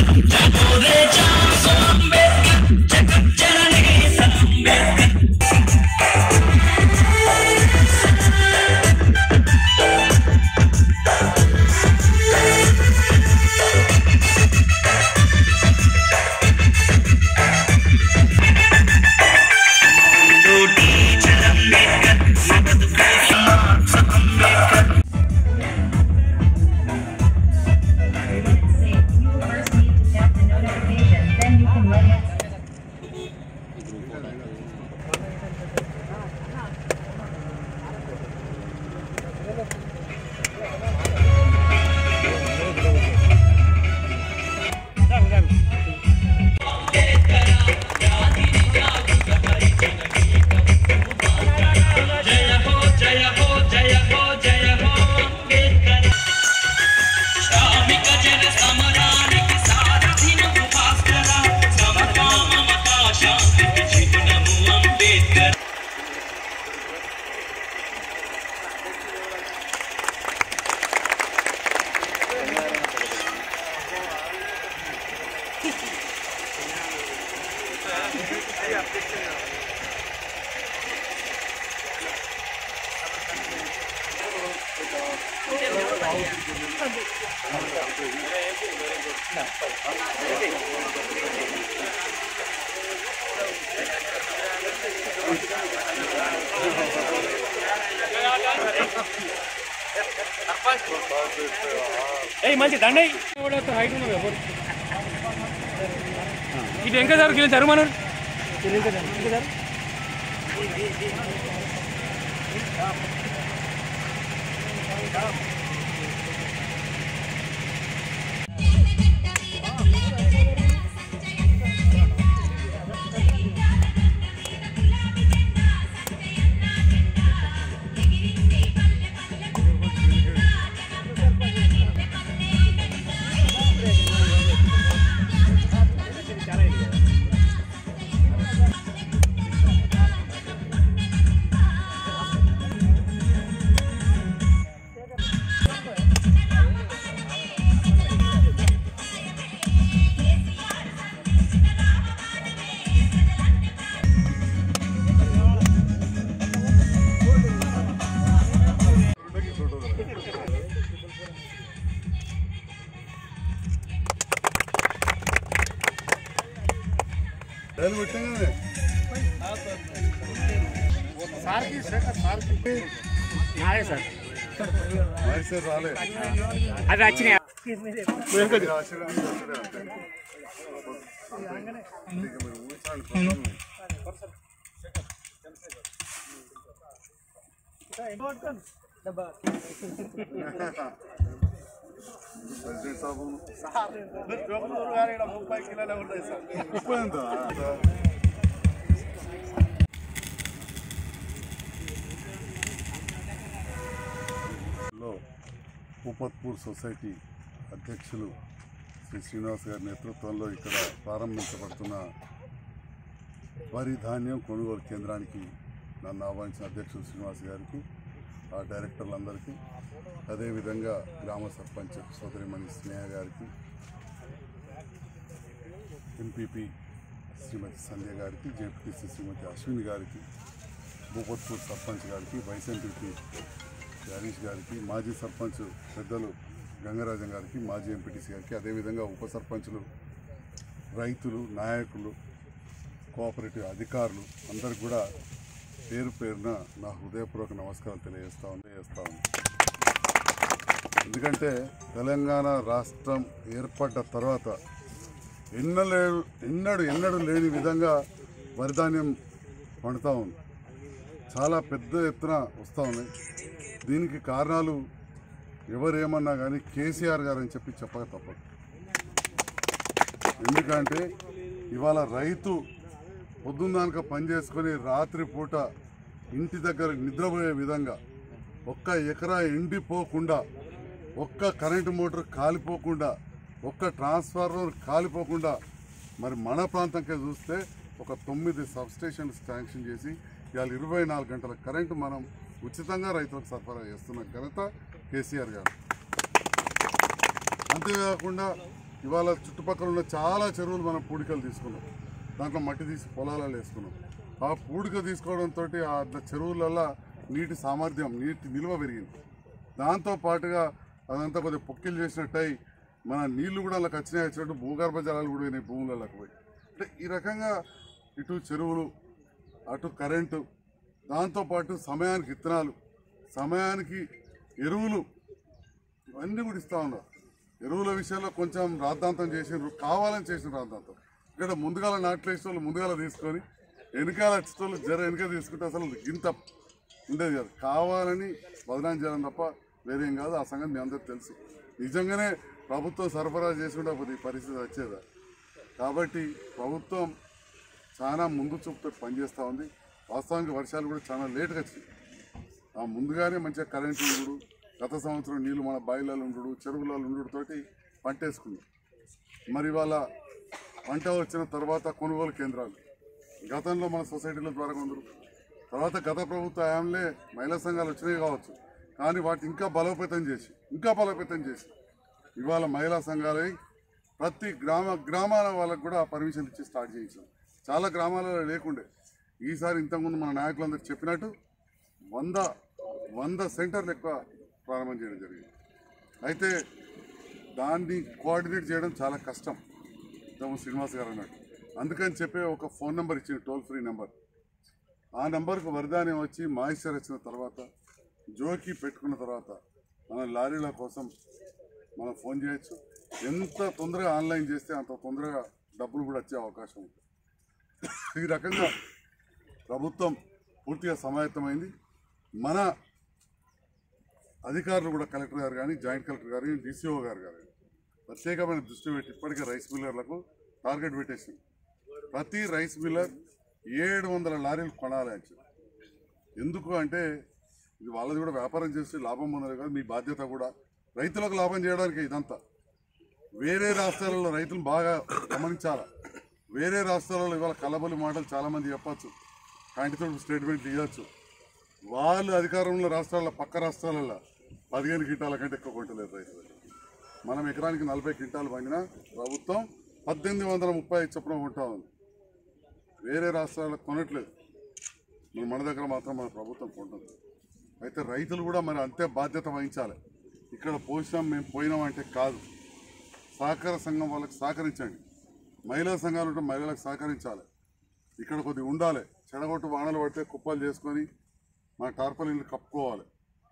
You first need to tap the notification, then you can let it. జయ హో జయ హో జయ హో జయ హో అంబేద్కర్ శ్రామిక జన సమరానికి సారథినము భాస్కర సమతా మమతా శాంతికి చిహ్నము అంబేద్కర్ ఏయ్ మంచి దండై హైట్ ఉన్నది ఎవరు ఇటు ఇంకా సార్ కిలో జరుగు మనం రైలు పెట్టగానే మైసూర్ రాలే అది వచ్చినాయి మీరు ఆశీర్వదించారు అంతే. ఇక మీరు ఊహించండి ప్రజలను. ప్రెసిడెంట్ సాబు ముప్పై ఎంత లో పూపత్పూర్ సొసైటీ అధ్యక్షులు శ్రీ శ్రీనివాస్ గారి నేతృత్వంలో ఇక్కడ ప్రారంభించబడుతున్న వరి ధాన్యం కొనుగోలు కేంద్రానికి నన్ను ఆహ్వానించిన అధ్యక్షులు శ్రీనివాస్ గారికి ఆ డైరెక్టర్లందరికీ అదేవిధంగా గ్రామ సర్పంచ్ సోదరిమణి స్నేహ గారికి ఎంపీపీ శ్రీమతి సంధ్య గారికి జెడ్పీసీ శ్రీమతి అశ్విని గారికి భూపత్పూర్ సర్పంచ్ గారికి వైస్ ఎంపీపీ హరీష్ గారికి మాజీ సర్పంచ్ పెద్దలు గంగరాజన్ గారికి మాజీ ఎంపీటీసీ గారికి అదేవిధంగా ఉప సర్పంచులు రైతులు నాయకులు కోఆపరేటివ్ అధికారులు అందరికి కూడా పేరు పేరున నా హృదయపూర్వక నమస్కారాలు తెలియజేస్తా ఉంది చేస్తా ఉంది ఎందుకంటే తెలంగాణ రాష్ట్రం ఏర్పడ్డ తర్వాత ఎన్నలే ఎన్నడు ఎన్నడు లేని విధంగా వరిధాన్యం పండుతూ ఉంది చాలా పెద్ద ఎత్తున వస్తూ ఉన్నాయి దీనికి కారణాలు ఎవరేమన్నా కానీ కేసీఆర్ గారు అని చెప్పి చెప్పక తప్పదు ఎందుకంటే ఇవాళ రైతు పొద్దున్నాక పని చేసుకొని రాత్రి పూట ఇంటి దగ్గర నిద్రపోయే విధంగా ఒక్క ఎకరా ఎండిపోకుండా ఒక్క కరెంటు మోటార్ కాలిపోకుండా ఒక్క ట్రాన్స్ఫార్మర్ కాలిపోకుండా మరి మన ప్రాంతంకే చూస్తే ఒక తొమ్మిది సబ్స్టేషన్స్ శాంక్షన్ చేసి ఇవాళ ఇరవై నాలుగు గంటల కరెంటు మనం ఉచితంగా రైతులకు సరఫరా చేస్తున్న ఘనత కేసీఆర్ గారు అంతేకాకుండా ఇవాళ చుట్టుపక్కల ఉన్న చాలా చెరువులు మనం పూడికలు తీసుకున్నాం దాంట్లో మట్టి తీసి పొలాలలో వేసుకున్నాం ఆ పూడిక తీసుకోవడంతో ఆ చెరువులలో నీటి సామర్థ్యం నీటి నిల్వ పెరిగింది దాంతో పాటుగా అదంతా కొద్దిగా పొక్కిలు చేసినట్టయి మన నీళ్లు కూడా అలా వచ్చినాయి వచ్చినట్టు భూగర్భ జలాలు కూడా పోయినాయి భూములలోకి పోయి అంటే ఈ రకంగా ఇటు చెరువులు అటు కరెంటు దాంతోపాటు సమయానికి విత్తనాలు సమయానికి ఎరువులు ఇవన్నీ కూడా ఇస్తా ఉన్నారు ఎరువుల విషయంలో కొంచెం రాద్ధాంతం చేసిండ్రు కావాలని చేసిన రాద్ధాంతం ఇక్కడ ముందుగాల నాట్లేసిన వాళ్ళు ముందుగాల తీసుకొని వెనకాల వచ్చేటోళ్ళు జర వెనక తీసుకుంటే అసలు ఇంత ఉండేది కాదు కావాలని బదనాం చేయడం తప్ప వేరేం కాదు ఆ సంగతి మీ అందరికి తెలుసు నిజంగానే ప్రభుత్వం సరఫరా చేసుకుంటే అప్పుడు ఈ పరిస్థితి వచ్చేదా కాబట్టి ప్రభుత్వం చాలా ముందు చూపుతో పనిచేస్తూ ఉంది వాస్తవానికి వర్షాలు కూడా చాలా లేట్గా వచ్చినాయి ఆ ముందుగానే మంచిగా కరెంట్ ఉండు గత సంవత్సరం నీళ్లు మన బాయిలలో ఉండు చెరువులలో ఉండు తోటి పంట వేసుకున్నాం మరి ఇవాళ పంట వచ్చిన తర్వాత కొనుగోలు కేంద్రాలు గతంలో మన సొసైటీల ద్వారా కొందరు తర్వాత గత ప్రభుత్వ హయాంలే మహిళా సంఘాలు వచ్చినాయి కావచ్చు కానీ వాటిని ఇంకా బలోపేతం చేసి ఇంకా బలోపేతం చేసి ఇవాళ మహిళా సంఘాలై ప్రతి గ్రామ గ్రామాల వాళ్ళకు కూడా పర్మిషన్ ఇచ్చి స్టార్ట్ చేయించాం చాలా గ్రామాలలో లేకుండే ఈసారి ఇంతకుముందు మన నాయకులందరూ చెప్పినట్టు వంద వంద సెంటర్లు ఎక్కువ ప్రారంభం చేయడం జరిగింది అయితే దాన్ని కోఆర్డినేట్ చేయడం చాలా కష్టం ఇంతకుముందు శ్రీనివాస్ గారు అన్నట్టు అందుకని చెప్పే ఒక ఫోన్ నెంబర్ ఇచ్చింది టోల్ ఫ్రీ నెంబర్ ఆ నెంబర్కు వరదాని వచ్చి మాయిశ్చర్ వచ్చిన తర్వాత జోకి పెట్టుకున్న తర్వాత మన లారీల కోసం మనం ఫోన్ చేయొచ్చు ఎంత తొందరగా ఆన్లైన్ చేస్తే అంత తొందరగా డబ్బులు కూడా వచ్చే అవకాశం ఉంది ఈ రకంగా ప్రభుత్వం పూర్తిగా సమాయత్తమైంది మన అధికారులు కూడా కలెక్టర్ గారు కానీ జాయింట్ కలెక్టర్ గారు కానీ డీసీఓ గారు కానీ ప్రత్యేకమైన దృష్టి పెట్టి ఇప్పటికే రైస్ మిల్లర్లకు టార్గెట్ పెట్టేసింది ప్రతి రైస్ మిల్లర్ ఏడు వందల లారీలు కొనాలి యాక్చువల్ ఎందుకు అంటే ఇది వాళ్ళది కూడా వ్యాపారం చేసి లాభం పొందాలి కదా మీ బాధ్యత కూడా రైతులకు లాభం చేయడానికి ఇదంతా వేరే రాష్ట్రాలలో రైతులు బాగా గమనించాలి వేరే రాష్ట్రాలలో ఇవాళ కలబలి మాటలు చాలామంది చెప్పచ్చు కాంటితో స్టేట్మెంట్లు ఇవ్వచ్చు వాళ్ళు అధికారంలో రాష్ట్రాల పక్క రాష్ట్రాలలో పదిహేను క్వింటాల కంటే ఎక్కువ కొంటలేరు రైతులు మనం ఎకరానికి నలభై క్వింటాలు పండినా ప్రభుత్వం పద్దెనిమిది వందల ముప్పై ఐదు చొప్పున కొంటా ఉంది వేరే రాష్ట్రాలకు కొనట్లేదు మరి మన దగ్గర మాత్రం మన ప్రభుత్వం కొంటుంది అయితే రైతులు కూడా మరి అంతే బాధ్యత వహించాలి ఇక్కడ పోసినాం మేము పోయినామంటే కాదు సహకార సంఘం వాళ్ళకి సహకరించండి మహిళా సంఘాలు ఉంటే మహిళలకు సహకరించాలి ఇక్కడ కొద్దిగా ఉండాలి చెడగొట్టు వానలు పడితే కుప్పలు చేసుకొని మన టార్పలిన్లు కప్పుకోవాలి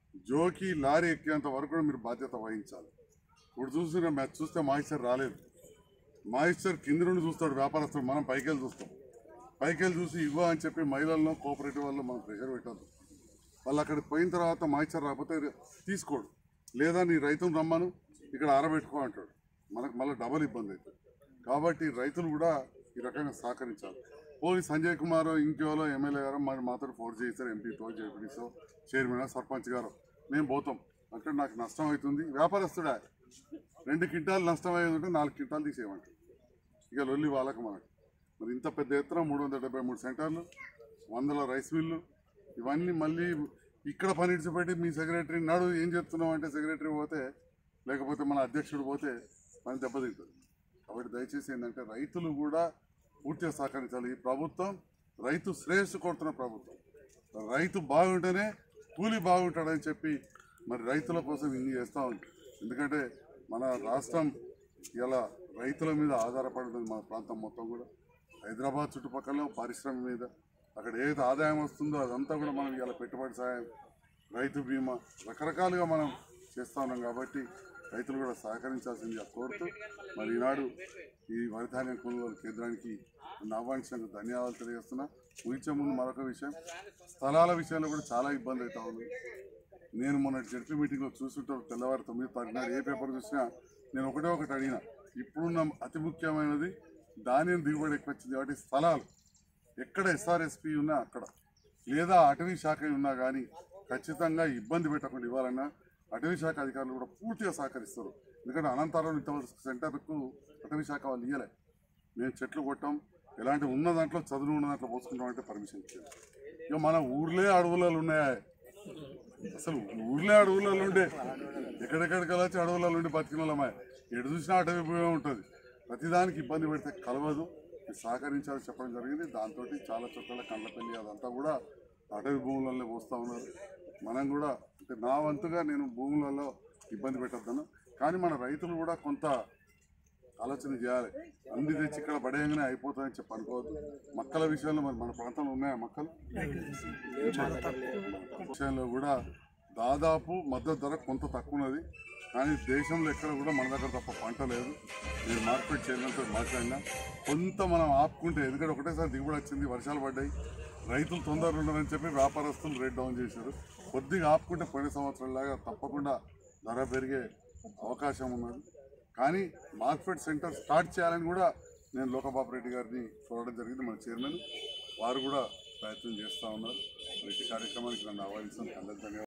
జోకి లారీ ఎక్కేంత వరకు కూడా మీరు బాధ్యత వహించాలి ఇప్పుడు చూసిన మ్యాచ్ చూస్తే మాయిశ్చర్ రాలేదు మాయిశ్చర్ కింద నుండి చూస్తాడు వ్యాపారస్తుడు మనం పైకెళ్ళి చూస్తాం పైకెళ్ళి చూసి ఇవ్వ అని చెప్పి మహిళలను కోఆపరేటివ్ వాళ్ళు మనం ప్రెషర్ పెట్టద్దు వాళ్ళు అక్కడికి పోయిన తర్వాత మాయిశ్చర్ రాకపోతే తీసుకోడు లేదా నీ రైతును రమ్మను ఇక్కడ ఆరబెట్టుకో అంటాడు మనకు మళ్ళీ డబల్ ఇబ్బంది అవుతుంది కాబట్టి రైతులు కూడా ఈ రకంగా సహకరించాలి పోయి సంజయ్ కుమార్ ఇంకోలో ఎమ్మెల్యే గారు మరి మాతో ఫోర్ చేయిస్తారు ఎంపీతో జేపీడీసో చైర్మన్ సర్పంచ్ గారు మేము పోతాం అంటే నాకు నష్టం అవుతుంది వ్యాపారస్తుడా రెండు క్వింటాలు నష్టం అయ్యేది ఉంటే నాలుగు క్వింటాలు తీసేయమంటారు ఇక లొల్లి వాళ్ళకి మనకు మరి ఇంత పెద్ద ఎత్తున మూడు వందల డెబ్బై మూడు సెంటర్లు వందల రైస్ మిల్లు ఇవన్నీ మళ్ళీ ఇక్కడ పని ఇడిచిపెట్టి మీ సెక్రటరీ నాడు ఏం చెప్తున్నావు అంటే సెక్రటరీ పోతే లేకపోతే మన అధ్యక్షుడు పోతే పని దెబ్బతింటుంది కాబట్టి దయచేసి ఏంటంటే రైతులు కూడా పూర్తిగా సహకరించాలి ఈ ప్రభుత్వం రైతు శ్రేయస్సు కొడుతున్న ప్రభుత్వం రైతు బాగుంటేనే కూలి బాగుంటాడని చెప్పి మరి రైతుల కోసం ఇన్ని చేస్తూ ఉంది ఎందుకంటే మన రాష్ట్రం ఇలా రైతుల మీద ఆధారపడి ఉంటుంది మన ప్రాంతం మొత్తం కూడా హైదరాబాద్ చుట్టుపక్కల పరిశ్రమ మీద అక్కడ ఏది ఆదాయం వస్తుందో అదంతా కూడా మనం ఇలా పెట్టుబడి సాయం రైతు బీమా రకరకాలుగా మనం చేస్తూ ఉన్నాం కాబట్టి రైతులు కూడా సహకరించాల్సిందిగా కోరుతూ మరి ఈనాడు ఈ వరిధాన్యం కొనుగోలు కేంద్రానికి నన్ను ఆహ్వానించినందుకు ధన్యవాదాలు తెలియజేస్తున్నా ముగించే ముందు మరొక విషయం స్థలాల విషయంలో కూడా చాలా ఇబ్బంది అవుతా ఉంది నేను మొన్న జడ్పీ మీటింగ్లో చూస్తుంటారు తెల్లవారు తొమ్మిది తారీఖు నాడు ఏ పేపర్ చూసినా నేను ఒకటే ఒకటి అడిగిన ఇప్పుడున్న అతి ముఖ్యమైనది ధాన్యం దిగుబడి ఎక్కువ వచ్చింది కాబట్టి స్థలాలు ఎక్కడ ఎస్ఆర్ఎస్పి ఉన్నా అక్కడ లేదా అటవీ శాఖ ఉన్నా కానీ ఖచ్చితంగా ఇబ్బంది పెట్టకుండా ఇవ్వాలన్నా అటవీ శాఖ అధికారులు కూడా పూర్తిగా సహకరిస్తారు ఎందుకంటే అనంతరం ఇంతవరకు సెంటర్కు అటవీ శాఖ వాళ్ళు ఇవ్వలే మేము చెట్లు కొట్టాం ఎలాంటి ఉన్న దాంట్లో చదువు ఉన్న దాంట్లో పోసుకుంటాం అంటే పర్మిషన్ ఇచ్చారు ఇక మన ఊర్లే అడవులలో ఉన్నాయా అసలు ఊర్లే అడవులలో ఉండే ఎక్కడెక్కడికి వెళ్ళొచ్చి అడవులలో ఉండి బతికిన వాళ్ళమే ఎటు చూసినా అటవీ భూమే ఉంటుంది ప్రతిదానికి ఇబ్బంది పెడితే కలవదు ఇది సహకరించాలని చెప్పడం జరిగింది దాంతో చాలా చోట్ల కండ్లపల్లి అదంతా కూడా అటవీ భూములలో పోస్తూ ఉన్నారు మనం కూడా అంటే నా వంతుగా నేను భూములలో ఇబ్బంది పెట్టొద్దాను కానీ మన రైతులు కూడా కొంత ఆలోచన చేయాలి అన్ని తెచ్చి ఇక్కడ పడేయంగానే అయిపోతుందని చెప్పి అనుకోవద్దు మక్కల విషయంలో మరి మన ప్రాంతంలో ఉన్నాయా మక్కలు విషయంలో కూడా దాదాపు మద్దతు ధర కొంత తక్కువ ఉన్నది కానీ దేశంలో ఎక్కడ కూడా మన దగ్గర తప్ప పంట లేదు నేను మార్కెట్ చేయడంతో మాట్లాడినా కొంత మనం ఆపుకుంటే ఎందుకంటే ఒకటేసారి దిగుబడి వచ్చింది వర్షాలు పడ్డాయి రైతులు తొందరగా ఉండరని చెప్పి వ్యాపారస్తులు రేట్ డౌన్ చేశారు కొద్దిగా ఆపుకుంటే పోయిన సంవత్సరం లాగా తప్పకుండా ధర పెరిగే అవకాశం ఉన్నది కానీ మార్కెట్ సెంటర్ స్టార్ట్ చేయాలని కూడా నేను లోకబాబు రెడ్డి గారిని చూడడం జరిగింది మన చైర్మన్ వారు కూడా ప్రయత్నం చేస్తూ ఉన్నారు ప్రతి కార్యక్రమానికి నన్ను ఆహ్వానిస్తాను అందరికీ ధన్యవాదాలు